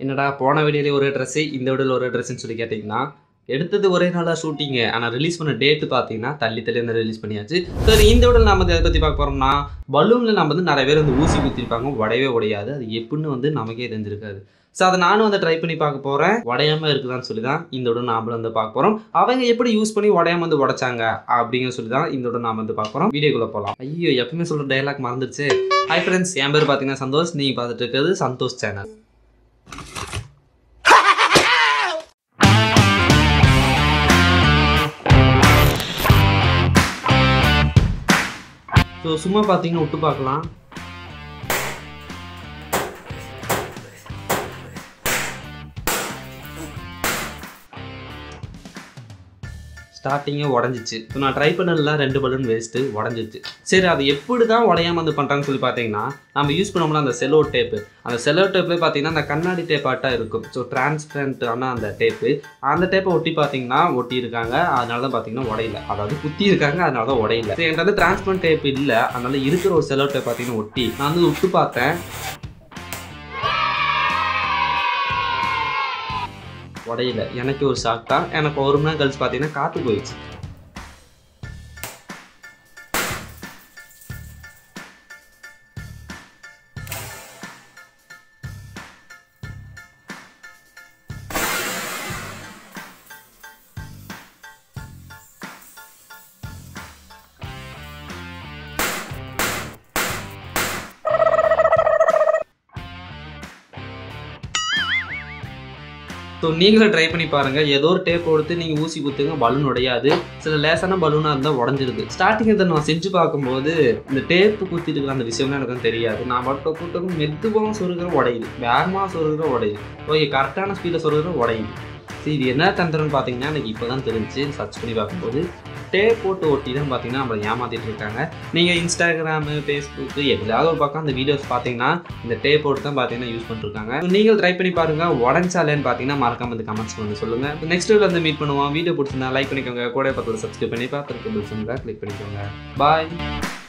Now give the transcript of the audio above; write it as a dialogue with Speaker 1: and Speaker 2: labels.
Speaker 1: என்னடா போன வீடியோலேயே ஒரு ட்ரெஸ்ஸு இந்த வீடியோவில் ஒரு ட்ரெஸ்ஸுன்னு சொல்லி கேட்டிங்கன்னா எடுத்தது ஒரே நாளாக ஷூட்டிங்கு ஆனால் ரிலீஸ் பண்ண டேட்டு பார்த்தீங்கன்னா தள்ளி தள்ளி வந்து ரிலீஸ் பண்ணியாச்சு சரி இந்த வீடியோவில் நம்ம வந்து எதை பற்றி பார்க்க போகிறோம்னா பலூனில் நம்ம வந்து நிறைய பேர் வந்து ஊசி குத்திருப்பாங்க உடையவே உடையாது அது எப்படின்னு வந்து நமக்கே தெரிஞ்சிருக்காது ஸோ அதை நானும் வந்து ட்ரை பண்ணி பார்க்க போகிறேன் உடையாம இருக்குதான்னு சொல்லி தான் இந்த விட நாமளும் வந்து பார்க்க போகிறோம் அவங்க எப்படி யூஸ் பண்ணி உடையாம வந்து உடைச்சாங்க அப்படிங்கிற சொல்லி தான் இந்த விட நாம வந்து பார்க்க போகிறோம் வீடியோக்குள்ளே போகலாம் ஐயோ எப்பவுமே சொல்கிற டைலாக் மறந்துடுச்சு ஹாய் ஃப்ரெண்ட்ஸ் என் பேர் பார்த்தீங்கன்னா சந்தோஷ் நீங்கள் பார்த்துட்டு இருக்கிறது சந்தோஷ் சேனல் ஸோ சும்மா பார்த்தீங்கன்னா விட்டு பார்க்கலாம் ஸ்டார்டிங்கே உடஞ்சிச்சு ஸோ நான் ட்ரை பண்ணல ரெண்டு பலூன் வேஸ்ட்டு உடஞ்சிச்சு சரி அது எப்படி தான் உடையாம வந்து பண்ணுறாங்கன்னு சொல்லி பார்த்தீங்கன்னா நம்ம யூஸ் பண்ணோம்ல அந்த செலோ டேப்பு அந்த செலோ டேப்லேயே பார்த்தீங்கன்னா அந்த கண்ணாடி டேப்பாட்டாக இருக்கும் ஸோ டிரான்ஸ்பரண்டான அந்த டேப்பு அந்த டேப்பை ஒட்டி பார்த்தீங்கன்னா ஒட்டி இருக்காங்க அதனால தான் பார்த்தீங்கன்னா உடையல அதாவது குத்தி இருக்காங்க அதனால தான் உடையல சரி என்கிட்ட வந்து டிரான்ஸ்பரண்ட் டேப் இல்லை அதனால இருக்கிற ஒரு செலோ டேப் பார்த்தீங்கன்னா ஒட்டி நான் வந்து விட்டு பார்த்தேன் உடையல எனக்கு ஒரு ஷாக் தான் எனக்கு ஒரு மணி நேரம் கழிச்சு பார்த்தீங்கன்னா காற்று போயிடுச்சு ஸோ நீங்களும் ட்ரை பண்ணி பாருங்கள் ஏதோ ஒரு டேப் கொடுத்து நீங்கள் ஊசி குத்துங்க பலூன் உடையாது சில லேசான பலூனாக இருந்தால் உடஞ்சிருது ஸ்டார்டிங் இதை நான் செஞ்சு பார்க்கும்போது இந்த டேப்பு குத்திட்டு இருக்கிற அந்த விஷயம்லாம் எனக்கு வந்து தெரியாது நான் மட்டும் கூட்டம் மெதுவாக சொருகிற உடையுது வேகமாக சொருகிற உடையுது ஓகே கரெக்டான ஸ்பீடில் சொருகிற உடையுது சரி இது என்ன தந்திரம்னு பார்த்தீங்கன்னா எனக்கு இப்போ தான் தெரிஞ்சு சர்ச் பண்ணி பார்க்கும்போது டேப் போட்டு ஒட்டி தான் பார்த்தீங்கன்னா நம்மளை ஏமாற்றிட்டு இருக்காங்க நீங்கள் இன்ஸ்டாகிராமு ஃபேஸ்புக்கு எதுலாவது ஒரு பக்கம் அந்த வீடியோஸ் பார்த்தீங்கன்னா இந்த டேப் போட்டு தான் பார்த்தீங்கன்னா யூஸ் பண்ணிருக்காங்க நீங்கள் ட்ரை பண்ணி பாருங்கள் உடஞ்சாலேன்னு பார்த்தீங்கன்னா மறக்காம இந்த கமெண்ட்ஸ் பண்ணி சொல்லுங்கள் நெக்ஸ்ட் வீடியோ வந்து மீட் பண்ணுவோம் வீடியோ பிடிச்சிருந்தா லைக் பண்ணிக்கோங்க கூட பக்கத்தில் சப்ஸ்கிரைப் பண்ணி பார்த்துருக்கு பிடிச்சிருந்தா கிளிக் பண்ணிக்கோங்க பாய்